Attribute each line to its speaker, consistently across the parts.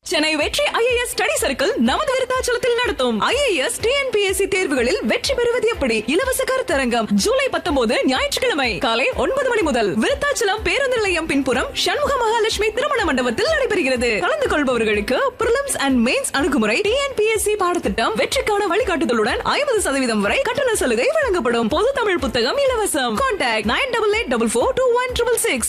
Speaker 1: சென்னை வெற்றி IAS study circle நமது விருத்தாச்சலத்தில் நடத்தும் ஐஏஎஸ் டிஎன்பிஎஸ்சி தேர்வுகளில் வெற்றி பெறுவது எப்படி இலவச கருத்தரங்கம் ஜூலை பத்தொன்பது ஞாயிற்றுக்கிழமை காலை ஒன்பது மணி முதல் விருத்தாச்சலம் பேருந்து நிலையம் பின்புறம் சண்முக மகாலட்சுமி திருமண மண்டபத்தில் நடைபெறுகிறது கலந்து கொள்பவர்களுக்கு பிரிலிம்ஸ் அண்ட் மெயின்ஸ் அணுகுமுறை டிஎன்பிஎஸ்சி பாடத்திட்டம் வெற்றிக்கான வழிகாட்டுதலுடன் ஐம்பது சதவீதம் வரை கட்டண சலுகை வழங்கப்படும் பொது தமிழ் புத்தகம் இலவசம் contact nine double eight double four two one triple six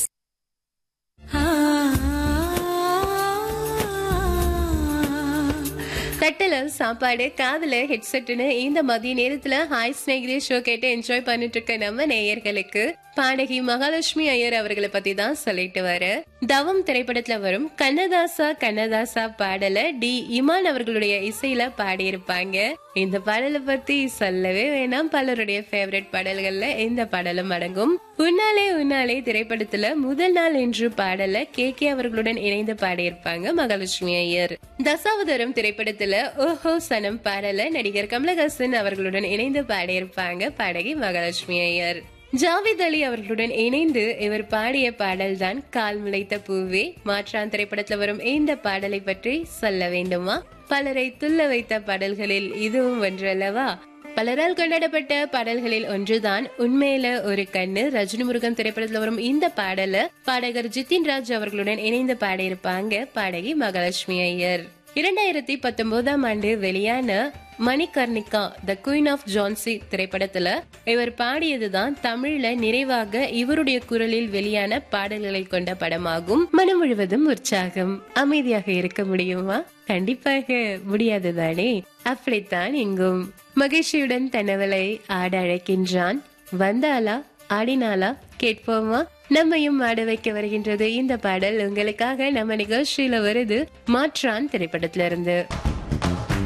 Speaker 2: தட்டுல சாப்பாடு காதுல ஹெட்செட்னு இந்த மதிய நேரத்துல ஹாய் ஸ்நேகிதே ஷோ கேட்டு என்ஜாய் பண்ணிட்டு இருக்க நம்ம நேயர்களுக்கு பாடகி மகாலட்சுமி ஐயர் அவர்களை பத்தி தான் சொல்லிட்டு வர தவம் திரைப்படத்துல வரும் கண்ணதாசா கண்ணதாசா பாடல டி இமான் அவர்களுடைய இசையில பாடியிருப்பாங்க இந்த பாடலை பத்தி சொல்லவே வேணாம் பலருடைய ஃபேவரட் பாடல்கள்ல இந்த பாடலும் அடங்கும் உன்னாலே உன்னாலே திரைப்படத்துல முதல் நாள் என்று பாடல கே கே அவர்களுடன் இணைந்து பாடியிருப்பாங்க மகாலட்சுமி ஐயர் தசாவதாரம் திரைப்படத்துல ஓஹோ சனம் பாடல நடிகர் கமலஹாசன் அவர்களுடன் இணைந்து பாடியிருப்பாங்க பாடகி மகாலட்சுமி ஐயர் ஜாவித் அலி அவர்களுடன் இணைந்து இவர் பாடிய பாடல்தான் கால் முளைத்த பூவே மாற்றான் திரைப்படத்துல வரும் இந்த பாடலை பற்றி சொல்ல வேண்டுமா பலரை துள்ள வைத்த பாடல்களில் இதுவும் ஒன்றல்லவா பலரால் கொண்டாடப்பட்ட பாடல்களில் ஒன்றுதான் உண்மையில ஒரு கண்ணு ரஜினி முருகன் திரைப்படத்துல வரும் இந்த பாடல பாடகர் ஜித்தின் ராஜ் அவர்களுடன் இணைந்து பாடியிருப்பாங்க பாடகி மகாலட்சுமி ஐயர் இரண்டாயிரத்தி பத்தொன்பதாம் ஆண்டு வெளியான Manikarnika the queen of Jhansi திரைப்படத்துல இவர் பாடியதுதான் தமிழ்ல நிறைவாக இவருடைய குரலில் வெளியான பாடல்களை கொண்ட படமாகும் மனம் முழுவதும் உற்சாகம் அமைதியாக இருக்க முடியுமா கண்டிப்பாக முடியாதுதானே அப்படித்தான் இங்கும் மகிழ்ச்சியுடன் தன்னவளை ஆட அழைக்கின்றான் வந்தாளா ஆடினாளா கேட்போமா நம்மையும் ஆட வைக்க வருகின்றது இந்த பாடல் உங்களுக்காக நம்ம நிகழ்ச்சியில வருது மாற்றான் திரைப்படத்துல இருந்து